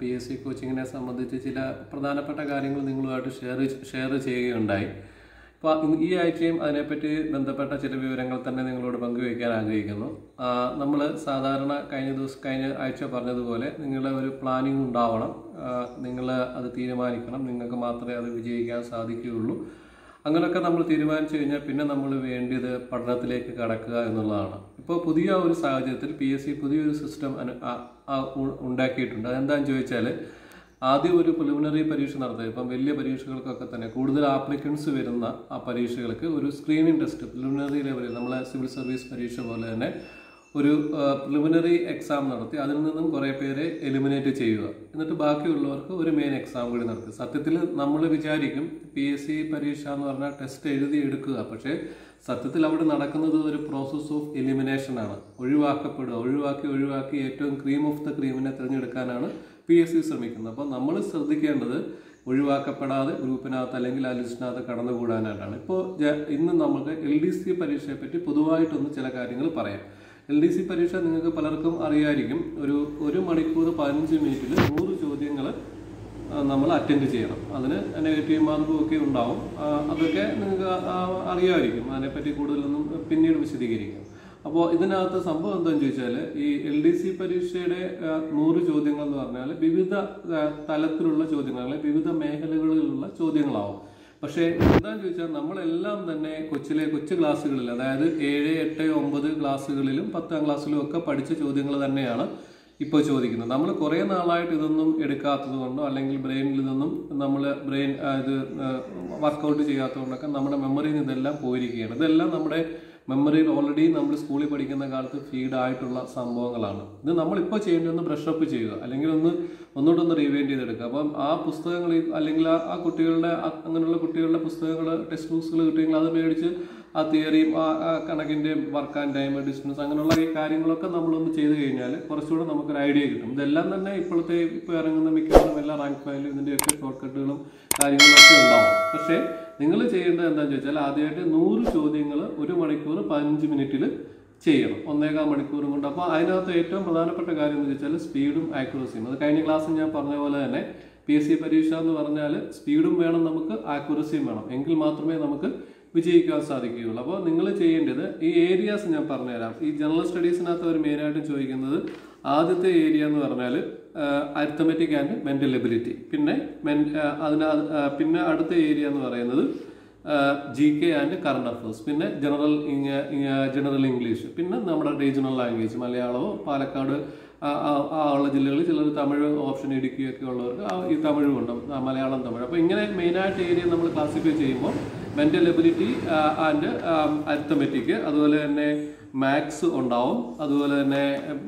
P S C കോച്ചിങ്ങിനെ സംബന്ധിച്ച് ചില പ്രധാനപ്പെട്ട കാര്യങ്ങൾ നിങ്ങളുമായിട്ട് ഷെയർ ഷെയർ ചെയ്യുകയുണ്ടായി അപ്പോൾ ഈ ആഴ്ചയും അതിനെപ്പറ്റി ബന്ധപ്പെട്ട ചില വിവരങ്ങൾ തന്നെ നിങ്ങളോട് പങ്കുവയ്ക്കാൻ ആഗ്രഹിക്കുന്നു നമ്മൾ സാധാരണ കഴിഞ്ഞ ദിവസം കഴിഞ്ഞ ആഴ്ച പറഞ്ഞതുപോലെ നിങ്ങളുടെ ഒരു പ്ലാനിങ് ഉണ്ടാവണം നിങ്ങൾ അത് തീരുമാനിക്കണം നിങ്ങൾക്ക് മാത്രമേ അത് വിജയിക്കാൻ സാധിക്കുകയുള്ളൂ അങ്ങനെയൊക്കെ നമ്മൾ തീരുമാനിച്ചു കഴിഞ്ഞാൽ പിന്നെ നമ്മൾ വേണ്ടിയത് പഠനത്തിലേക്ക് കടക്കുക എന്നുള്ളതാണ് ഇപ്പോൾ പുതിയ ഒരു സാഹചര്യത്തിൽ പി എസ് സി പുതിയൊരു സിസ്റ്റം അനു ആ- ആ- ഉ- ഉണ്ടാക്കിയിട്ടുണ്ട് അതെന്താണെന്ന് ചോദിച്ചാൽ ആദ്യം ഒരു പ്രിലിമിനറി പരീക്ഷ നടത്തുക ഇപ്പം വലിയ പരീക്ഷകൾക്കൊക്കെ തന്നെ കൂടുതൽ ആപ്ലിക്കൻസ് വരുന്ന ആ പരീക്ഷകൾക്ക് ഒരു സ്ക്രീനിങ് ടെസ്റ്റ് പ്രിലിമിനറി ലെവലിൽ നമ്മളെ സിവിൽ സർവീസ് പരീക്ഷ പോലെ തന്നെ ഒരു പ്രിലിമിനറി എക്സാം നടത്തി അതിൽ നിന്നും കുറേ പേരെ എലിമിനേറ്റ് ചെയ്യുക എന്നിട്ട് ബാക്കിയുള്ളവർക്ക് ഒരു മെയിൻ എക്സാം കൂടി നടത്തി സത്യത്തിൽ നമ്മൾ വിചാരിക്കും പി എസ് സി പരീക്ഷ എന്ന് പറഞ്ഞാൽ ടെസ്റ്റ് എഴുതി എടുക്കുക പക്ഷേ സത്യത്തിൽ അവിടെ നടക്കുന്നത് ഒരു പ്രോസസ് ഓഫ് എലിമിനേഷൻ ആണ് ഒഴിവാക്കപ്പെടുക ഒഴിവാക്കി ഒഴിവാക്കി ഏറ്റവും ക്രീം ഓഫ് ദ ക്രീമിനെ തിരഞ്ഞെടുക്കാനാണ് പി എസ് സി ശ്രമിക്കുന്നത് അപ്പോൾ നമ്മൾ ശ്രദ്ധിക്കേണ്ടത് ഒഴിവാക്കപ്പെടാതെ ഗ്രൂപ്പിനകത്ത് അല്ലെങ്കിൽ ആ ലിസ്റ്റിനകത്ത് കടന്നുകൂടാനായിട്ടാണ് ഇപ്പോൾ ഇന്ന് നമുക്ക് എൽ ഡി സി പരീക്ഷയെ പറ്റി പൊതുവായിട്ടൊന്ന് ചില കാര്യങ്ങൾ പറയാം എൽ ഡി സി പരീക്ഷ നിങ്ങൾക്ക് പലർക്കും അറിയായിരിക്കും ഒരു ഒരു മണിക്കൂർ പതിനഞ്ച് മിനിറ്റിൽ നൂറ് ചോദ്യങ്ങൾ നമ്മൾ അറ്റൻഡ് ചെയ്യണം അതിന് നെഗറ്റീവ് മാർക്കും ഒക്കെ ഉണ്ടാവും ആ, അതൊക്കെ നിങ്ങൾക്ക് ആ, അറിയാമായിരിക്കും അതിനെപ്പറ്റി കൂടുതലൊന്നും പിന്നീട് വിശദീകരിക്കാം അപ്പോൾ ഇതിനകത്ത് സംഭവം എന്താണെന്ന് ചോദിച്ചാൽ ഈ എൽ ഡി സി പരീക്ഷയുടെ ആ, നൂറ് ചോദ്യങ്ങൾ എന്ന് പറഞ്ഞാൽ വിവിധ ആ, തലത്തിലുള്ള ചോദ്യങ്ങൾ അല്ലെങ്കിൽ വിവിധ മേഖലകളിലുള്ള ചോദ്യങ്ങളാവും പക്ഷേ എന്താണെന്ന് ചോദിച്ചാൽ നമ്മളെല്ലാം തന്നെ കൊച്ചിലെ കൊച്ചു ക്ലാസ്സുകളിൽ അതായത് ഏഴ് എട്ട് ഒമ്പത് ക്ലാസ്സുകളിലും പത്താം ക്ലാസ്സിലും ഒക്കെ പഠിച്ച ചോദ്യങ്ങൾ തന്നെയാണ് ഇപ്പോൾ ചോദിക്കുന്നത് നമ്മൾ കുറേ നാളായിട്ട് ഇതൊന്നും എടുക്കാത്തത് കൊണ്ടോ അല്ലെങ്കിൽ ബ്രെയിനിൽ നിന്നും നമ്മൾ ബ്രെയിൻ ആ, ഇത് വർക്കൗട്ട് ചെയ്യാത്തതുകൊണ്ടൊക്കെ നമ്മുടെ മെമ്മറിയിൽ നിന്ന് ഇതെല്ലാം പോയിരിക്കുകയാണ് ഇതെല്ലാം നമ്മുടെ മെമ്മറിയിൽ ഓൾറെഡി നമ്മൾ സ്കൂളിൽ പഠിക്കുന്ന കാലത്ത് ഫീഡ് ആയിട്ടുള്ള സംഭവങ്ങളാണ് ഇത് നമ്മളിപ്പോൾ ചെയ്യേണ്ടത് ഒന്ന് ബ്രഷപ്പ് ചെയ്യുക അല്ലെങ്കിൽ ഒന്ന് ഒന്നുകൂടെ ഒന്ന് റിവൈൻഡ് ചെയ്തെടുക്കുക അപ്പം ആ പുസ്തകങ്ങൾ ഈ- അല്ലെങ്കിൽ ആ ആ കുട്ടികളുടെ ആ- അങ്ങനെയുള്ള കുട്ടികളുടെ പുസ്തകങ്ങൾ ടെക്സ്റ്റ് ബുക്സുകൾ കിട്ടിയെങ്കിൽ അത് മേടിച്ച് ആ തിയറിയും ആ ആ കണക്കിൻ്റെ വർക്ക് ആൻഡ് ടൈം ഡിസ്റ്റൻസ് അങ്ങനെയുള്ള ഈ കാര്യങ്ങളൊക്കെ നമ്മളൊന്ന് ചെയ്ത് കഴിഞ്ഞാൽ കുറച്ചുകൂടെ നമുക്കൊരു ഐഡിയ കിട്ടും ഇതെല്ലാം തന്നെ ഇപ്പോഴത്തെ ഇപ്പോൾ ഇറങ്ങുന്ന മിക്കവാറും എല്ലാ റാങ്ക് ഫയലും ഇതിൻ്റെയൊക്കെ ഷോർട്ട് കട്ടുകളും കാര്യങ്ങളൊക്കെ ഉണ്ടാവും പക്ഷേ നിങ്ങൾ ചെയ്യേണ്ടത് എന്താണെന്ന് ചോദിച്ചാൽ ആദ്യമായിട്ട് നൂറ് ചോദ്യങ്ങൾ ഒരു മണിക്കൂർ പതിനഞ്ച് മിനിറ്റിൽ ചെയ്യണം ഒന്നേകാൽ മണിക്കൂറും കൊണ്ട് അപ്പോൾ അതിനകത്ത് ഏറ്റവും പ്രധാനപ്പെട്ട കാര്യം എന്ന് വെച്ചാൽ സ്പീഡും ആക്യുറസിയും അത് കഴിഞ്ഞ ക്ലാസ്സിൽ ഞാൻ പറഞ്ഞ പോലെ തന്നെ പി എസ് സി പരീക്ഷ എന്ന് പറഞ്ഞാൽ സ്പീഡും വേണം നമുക്ക് ആക്യുറസിയും വേണം എങ്കിൽ മാത്രമേ നമുക്ക് വിജയിക്കാൻ സാധിക്കുകയുള്ളൂ അപ്പോൾ നിങ്ങൾ ചെയ്യേണ്ടത് ഈ ഏരിയാസ് ഞാൻ പറഞ്ഞുതരാം ഈ ജനറൽ സ്റ്റഡീസിനകത്ത് അവർ മെയിനായിട്ടും ചോദിക്കുന്നത് ആദ്യത്തെ ഏരിയ എന്ന് പറഞ്ഞാൽ അരിത്തമെറ്റിക് ആൻഡ് മെന്റൽ എബിലിറ്റി പിന്നെ men- ആ, അതിന് അത്, ആ, പിന്നെ അടുത്ത ഏരിയ എന്ന് പറയുന്നത് G K and current affairs പിന്നെ ജനറൽ ജനറൽ ഇംഗ്ലീഷ് പിന്നെ നമ്മുടെ റീജിയണൽ ലാംഗ്വേജ് മലയാളമോ പാലക്കാട് ആ- ആ- ആ ഉള്ള ജില്ലകളിൽ ചിലർ തമിഴ് ഓപ്ഷൻ ഇടുക്കിയൊക്കെ ഉള്ളവർക്ക് ആ ഈ തമിഴും ഉണ്ട് ആ മലയാളം തമിഴ് അപ്പോൾ ഇങ്ങനെ മെയിനായിട്ട് ഏരിയ നമ്മൾ ക്ലാസിഫൈ ചെയ്യുമ്പോൾ മെൻ്റൽ എബിലിറ്റി ആൻഡ് അരിത്തമെറ്റിക് അതുപോലെ തന്നെ മാത്സ് ഉണ്ടാവും അതുപോലെ തന്നെ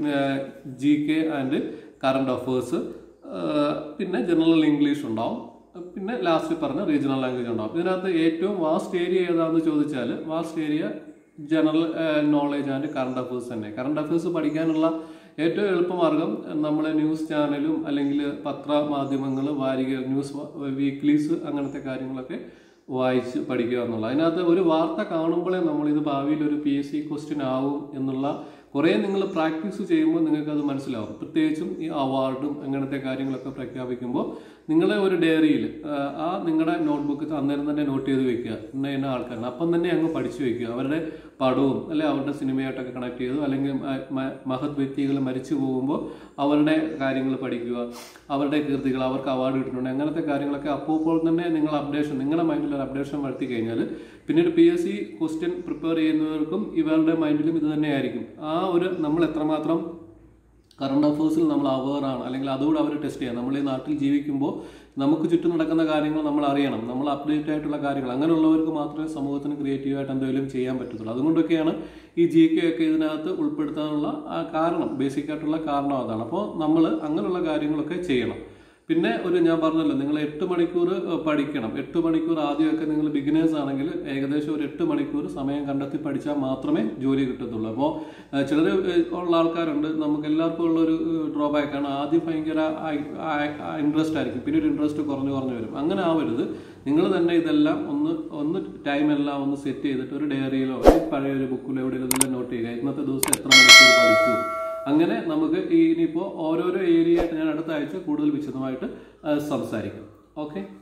G K and current affairs പിന്നെ ജനറൽ ഇംഗ്ലീഷ് ഉണ്ടാവും പിന്നെ ലാസ്റ്റ് പറഞ്ഞ റീജിയണൽ ലാംഗ്വേജ് ഉണ്ടാവും ഇതിനകത്ത് ഏറ്റവും വാസ്റ്റ് ഏരിയ ഏതാണെന്ന് ചോദിച്ചാൽ vast area general knowledge and current affairs തന്നെ കറണ്ട് അഫേഴ്സ് പഠിക്കാനുള്ള ഏറ്റവും എളുപ്പമാർഗം നമ്മൾ ന്യൂസ് ചാനലും അല്ലെങ്കിൽ പത്രമാധ്യമങ്ങൾ വാരിക ന്യൂസ് വീക്ക്ലീസ് അങ്ങനത്തെ കാര്യങ്ങളൊക്കെ വായിച്ച് പഠിക്കുക എന്നുള്ളത് അതിനകത്ത് ഒരു വാർത്ത കാണുമ്പോഴേ നമ്മളിത് ഭാവിയിൽ ഒരു പി എസ് സി ക്വസ്റ്റ്യൻ ആവും എന്നുള്ള കുറേ നിങ്ങൾ പ്രാക്ടീസ് ചെയ്യുമ്പോൾ നിങ്ങൾക്ക് അത് മനസ്സിലാവും പ്രത്യേകിച്ചും ഈ അവാർഡും അങ്ങനത്തെ കാര്യങ്ങളൊക്കെ പ്രഖ്യാപിക്കുമ്പോൾ നിങ്ങളെ ഒരു ഡയറിയിൽ ആ നിങ്ങളുടെ നോട്ട്ബുക്ക് അന്നേരം തന്നെ നോട്ട് ചെയ്ത് വെക്കുക ഇന്ന ഇന്ന ആൾക്കാരാണ് അപ്പം തന്നെ അങ്ങ് പഠിച്ചു വെക്കുക അവരുടെ പടവും അല്ലെ അവരുടെ സിനിമയായിട്ടൊക്കെ കണക്ട് ചെയ്തു അല്ലെങ്കിൽ മ- മ- മഹത് വ്യക്തികൾ മരിച്ചു പോകുമ്പോൾ അവരുടെ കാര്യങ്ങൾ പഠിക്കുക അവരുടെ കീർത്തികൾ അവർക്ക് അവാർഡ് കിട്ടുന്നുണ്ട് അങ്ങനത്തെ കാര്യങ്ങളൊക്കെ അപ്പോൾ തന്നെ നിങ്ങൾ അപ്ഡേഷൻ നിങ്ങളുടെ മൈൻഡിൽ ഒരു അപ്ഡേഷൻ വരുത്തി കഴിഞ്ഞാൽ പിന്നീട് P S C question prepare ചെയ്യുന്നവർക്കും ഇവരുടെ മൈൻഡിലും ഇത് തന്നെയായിരിക്കും ആ ഒരു നമ്മൾ എത്രമാത്രം കറണ്ട് അഫേഴ്സിൽ നമ്മൾ അവെയറാണ് അല്ലെങ്കിൽ അതുകൂടെ അവർ ടെസ്റ്റ് ചെയ്യാം നമ്മൾ ഈ നാട്ടിൽ ജീവിക്കുമ്പോൾ നമുക്ക് ചുറ്റും നടക്കുന്ന കാര്യങ്ങൾ നമ്മൾ അറിയണം നമ്മൾ അപ്ഡേറ്റ് ആയിട്ടുള്ള കാര്യങ്ങൾ അങ്ങനെയുള്ളവർക്ക് മാത്രമേ സമൂഹത്തിന് ക്രിയേറ്റീവായിട്ട് എന്തെങ്കിലും ചെയ്യാൻ പറ്റത്തുള്ളൂ അതുകൊണ്ടൊക്കെയാണ് ഈ ജി കെ ഒക്കെ ഇതിനകത്ത് ഉൾപ്പെടുത്താനുള്ള ആ കാരണം ബേസിക് ആയിട്ടുള്ള കാരണം അതാണ് അപ്പോൾ നമ്മൾ അങ്ങനെയുള്ള കാര്യങ്ങളൊക്കെ ചെയ്യണം പിന്നെ ഒരു ഞാൻ പറഞ്ഞല്ലോ നിങ്ങൾ എട്ട് മണിക്കൂർ ഏഹ്, പഠിക്കണം എട്ട് മണിക്കൂർ ആദ്യമൊക്കെ നിങ്ങൾ ബിഗിനേഴ്സ് ആണെങ്കിൽ ഏകദേശം ഒരു എട്ട് മണിക്കൂർ സമയം കണ്ടെത്തി പഠിച്ചാൽ മാത്രമേ ജോലി കിട്ടത്തുള്ളൂ അപ്പോൾ ചിലർ ഉള്ള ആൾക്കാരുണ്ട് നമുക്ക് എല്ലാവർക്കും ഉള്ള ഒരു ഡ്രോബാക്ക് ആണ് ആദ്യം ഭയങ്കര ഇൻട്രസ്റ്റ് ആയിരിക്കും പിന്നെ ഒരു ഇൻട്രസ്റ്റ് കുറഞ്ഞു കുറഞ്ഞു വരും അങ്ങനെ ആവരുത് നിങ്ങൾ തന്നെ ഇതെല്ലാം ഒന്ന് ഒന്ന് ടൈം എല്ലാം ഒന്ന് സെറ്റ് ചെയ്തിട്ട് ഒരു ഡയറിയിലോ അല്ലെങ്കിൽ പഴയ ഒരു ബുക്കിലോ എവിടെയെങ്കിലും ഇതെല്ലാം നോട്ട് ചെയ്യുക ഇന്നത്തെ ദിവസം എത്ര മണിക്കൂർ പഠിച്ചു അങ്ങനെ നമുക്ക് ഈ ഇനിയിപ്പോൾ ഓരോരോ ഏരിയ ആയിട്ട് ഞാൻ അടുത്ത ആഴ്ച കൂടുതൽ വിശദമായിട്ട് ആ, സംസാരിക്കും ഓക്കെ